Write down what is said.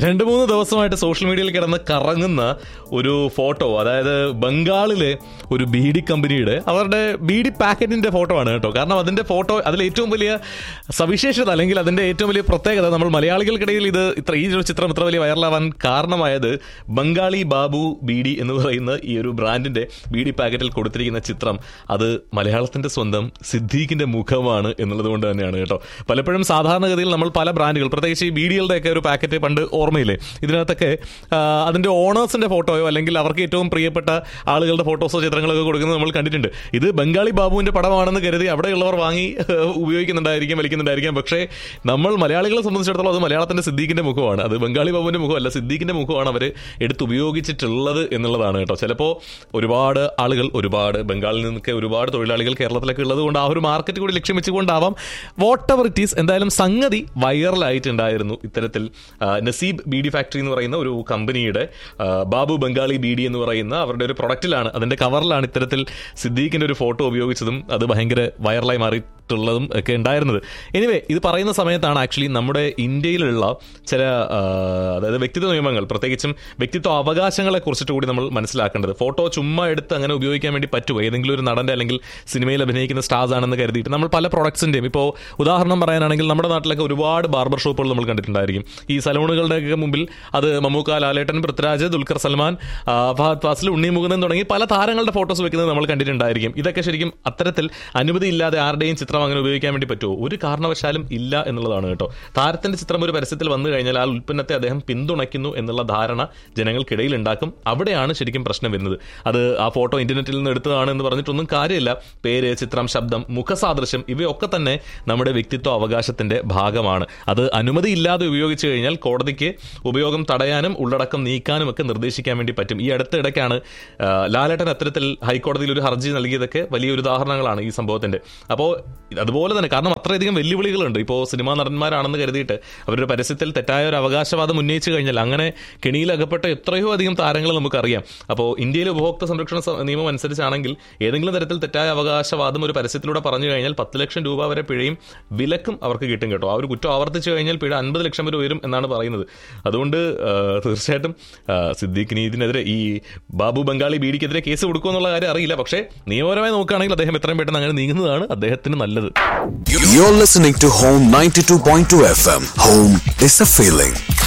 രണ്ട് മൂന്ന് ദിവസമായിട്ട് സോഷ്യൽ മീഡിയയിൽ കിടന്ന് കറങ്ങുന്ന ഒരു ഫോട്ടോ അതായത് ബംഗാളിലെ ഒരു ബീഡി കമ്പനിയുടെ അവരുടെ ബീഡി പാക്കറ്റിന്റെ ഫോട്ടോ ആണ് കേട്ടോ കാരണം അതിന്റെ ഫോട്ടോ അതിൽ ഏറ്റവും വലിയ സവിശേഷത അല്ലെങ്കിൽ അതിന്റെ ഏറ്റവും വലിയ പ്രത്യേകത നമ്മൾ മലയാളികൾക്കിടയിൽ ഇത് ഇത്ര ഈ ഒരു ചിത്രം ഇത്ര വലിയ വൈറലാവാൻ കാരണമായത് ബംഗാളി ബാബു ബീഡി എന്ന് പറയുന്ന ഈ ഒരു ബ്രാൻഡിന്റെ ബീഡി പാക്കറ്റിൽ കൊടുത്തിരിക്കുന്ന ചിത്രം അത് മലയാളത്തിന്റെ സ്വന്തം സിദ്ദീഖിന്റെ മുഖമാണ് എന്നുള്ളത് കൊണ്ട് തന്നെയാണ് കേട്ടോ പലപ്പോഴും സാധാരണഗതിയിൽ നമ്മൾ പല ബ്രാൻഡുകൾ പ്രത്യേകിച്ച് ഈ ബീഡികളുടെ ഒക്കെ ഒരു പാക്കറ്റ് പണ്ട് ഓർമ്മയില്ലേ ഇതിനകത്തൊക്കെ ആ, അതിന്റെ ഓണേഴ്സിന്റെ ഫോട്ടോയോ അല്ലെങ്കിൽ അവർക്ക് ഏറ്റവും പ്രിയപ്പെട്ട ആളുകളുടെ ഫോട്ടോസോ ചിത്രങ്ങളൊക്കെ കൊടുക്കുന്നത് നമ്മൾ കണ്ടിട്ടുണ്ട് ഇത് ബംഗാളി ബാബുവിന്റെ പടമാണെന്ന് കരുതി അവിടെയുള്ളവർ വാങ്ങി ഏഹ്, ഉപയോഗിക്കുന്നുണ്ടായിരിക്കും വലിക്കുന്നുണ്ടായിരിക്കും പക്ഷേ നമ്മൾ മലയാളികളെ സംബന്ധിച്ചിടത്തോളം അത് മലയാളത്തിന്റെ സിദ്ദീഖിന്റെ മുഖമാണ് അത് ബംഗാളി ബാബുവിന്റെ മുഖമല്ല സിദ്ദീഖിന്റെ മുഖമാണ് അവർ എടുത്ത് ഉപയോഗിച്ചിട്ടുള്ളത് എന്നുള്ളതാണ് കേട്ടോ ചിലപ്പോൾ ഒരുപാട് ആളുകൾ ഒരുപാട് ബംഗാളിൽ നിന്നൊക്കെ ഒരുപാട് തൊഴിലാളികൾ കേരളത്തിലൊക്കെ ഉള്ളത് കൊണ്ട് ആ ഒരു മാർക്കറ്റ് കൂടി ലക്ഷ്യം വെച്ചുകൊണ്ടാവാം വാട്ട് എവർ ഇറ്റ് ഈസ് എന്തായാലും സംഗതി വൈറലായിട്ടുണ്ടായിരുന്നു ഇത്തരത്തിൽ ആ, നസീബ് ബീഡി ഫാക്ടറി എന്ന് പറയുന്ന ഒരു കമ്പനിയുടെ ആ, ബാബു ബംഗാളി ബീഡി എന്ന് പറയുന്ന അവരുടെ ഒരു പ്രൊഡക്റ്റിലാണ് അതിന്റെ കവറിലാണ് ഇത്തരത്തിൽ സിദ്ദീഖിന്റെ ഒരു ഫോട്ടോ ഉപയോഗിച്ചതും അത് ഭയങ്കര വൈറലായി മാറിയിട്ടുള്ളതും ഒക്കെ ഉണ്ടായിരുന്നത് എനിവേ ഇത് പറയുന്ന സമയത്താണ് ആക്ച്വലി നമ്മുടെ ഇന്ത്യയിലുള്ള ചില ആ, അതായത് വ്യക്തിത്വ നിയമങ്ങൾ പ്രത്യേകിച്ചും വ്യക്തിത്വ അവകാശങ്ങളെ കുറിച്ചിട്ട് കൂടി നമ്മൾ മനസ്സിലാക്കേണ്ടത് ഫോട്ടോ ചുമ്മാ എടുത്ത് അങ്ങനെ ഉപയോഗിക്കാൻ വേണ്ടി പറ്റുമോ ഏതെങ്കിലും ഒരു നടന്റെ അല്ലെങ്കിൽ സിനിമയിൽ അഭിനയിക്കുന്ന സ്റ്റാർസ് ആണെന്ന് കരുതിയിട്ട് നമ്മൾ പല പ്രൊഡക്ട്സിന്റെയും ഇപ്പോൾ ഉദാഹരണം പറയാനാണെങ്കിൽ നമ്മുടെ നാട്ടിലൊക്കെ ഒരുപാട് ബാർബർ ഷോപ്പുകൾ നമ്മൾ കണ്ടിട്ടുണ്ടായിരിക്കും ഈ സലൂണുകളുടെയൊക്കെ മുമ്പിൽ അത് മമ്മൂക്ക ലാലേട്ടൻ പൃഥ്വിരാജ് ദുൽഖർ സൽമാൻ ആ, ഫഹദ് ഫാസിൽ ഉണ്ണി മുകുന്ദൻ തുടങ്ങി പല താരങ്ങളുടെ ഫോട്ടോസ് വെക്കുന്നത് നമ്മൾ കണ്ടിട്ടുണ്ടായിരിക്കും ഇതൊക്കെ ശരിക്കും അത്തരത്തിൽ അനുമതി ഇല്ലാതെ ആരുടെയും ചിത്രം അങ്ങനെ ഉപയോഗിക്കാൻ വേണ്ടി പറ്റുമോ ഒരു കാരണവശാലും ഇല്ല എന്നുള്ളതാണ് കേട്ടോ താരത്തിന്റെ ചിത്രം ഒരു പരസ്യത്തിൽ വന്നു കഴിഞ്ഞാൽ ആ ഉൽപ്പന്നത്തെ അദ്ദേഹം പിന്തുണയ്ക്കുന്നു എന്നുള്ള ധാരണ ജനങ്ങൾക്കിടയിൽ ഉണ്ടാക്കും അവിടെയാണ് ശരിക്കും പ്രശ്നം വരുന്നത് അത് ആ ഫോട്ടോ ഇന്റർനെറ്റിൽ നിന്ന് എടുത്തതാണ് എന്ന് പറഞ്ഞിട്ടൊന്നും കാര്യമില്ല പേര് ചിത്രം ശബ്ദം മുഖസാദൃശ്യം ഇവയൊക്കെ തന്നെ നമ്മുടെ വ്യക്തിത്വ അവകാശത്തിന്റെ ഭാഗമാണ് അത് അനുമതിയില്ലാതെ ഉപയോഗിച്ചു കഴിഞ്ഞാൽ കോടതിക്ക് ഉപയോഗം തടയാനും ഉള്ളടക്കം നീക്കാനും ഒക്കെ നിർദ്ദേശിക്കാൻ വേണ്ടി പറ്റും ഈ അടുത്ത ഇടയ്ക്കാണ് ആ, ലാലേട്ടൻ അത്തരത്തിൽ ഹൈക്കോടതിയിൽ ഒരു ഹർജി നൽകിയതൊക്കെ വലിയൊരു ഉദാഹരണങ്ങളാണ് ഈ സംഭവത്തിന്റെ അപ്പോൾ അതുപോലെ തന്നെ കാരണം അത്രയധികം വെല്ലുവിളികളുണ്ട് ഇപ്പോൾ സിനിമാ നടന്മാരാണെന്ന് കരുതിയിട്ട് അവരുടെ പരസ്യത്തിൽ തെറ്റായ ഒരു അവകാശവാദം ഉന്നയിച്ചു കഴിഞ്ഞാൽ അങ്ങനെ കെണിയിൽ അകപ്പെട്ട എത്രയോ അധികം താരങ്ങൾ നമുക്കറിയാം അപ്പോൾ ഇന്ത്യയിലെ ഉപഭോക്തൃ സംരക്ഷണ സ- നിയമം അനുസരിച്ചാണെങ്കിൽ ഏതെങ്കിലും തരത്തിൽ തെറ്റായ അവകാശവാദം ഒരു പരസ്യത്തിലൂടെ പറഞ്ഞു കഴിഞ്ഞാൽ പത്ത് ലക്ഷം രൂപ വരെ പിഴയും വിലക്കും അവർക്ക് കിട്ടും കേട്ടോ ആ ഒരു കുറ്റം ആവർത്തിച്ചു കഴിഞ്ഞാൽ പിഴ അൻപത് ലക്ഷം വരെ ഉയരും എന്നാണ് പറയുന്നത് അതുകൊണ്ട് ആ, തീർച്ചയായിട്ടും ആ, സിദ്ദീഖിന് ഇതിനെതിരെ ഈ ബാബു ബംഗാളി ബീഡിക്കെതിരെ കേസ് കൊടുക്കുമെന്നുള്ള കാര്യം അറിയില്ല പക്ഷേ നിയമപരമായി നോക്കുകയാണെങ്കിൽ അദ്ദേഹം എത്രയും പെട്ടെന്ന് അങ്ങനെ നീങ്ങുന്നതാണ് അദ്ദേഹത്തിന് നല്ലത് You're listening to Home 92.2 FM. Home is a feeling.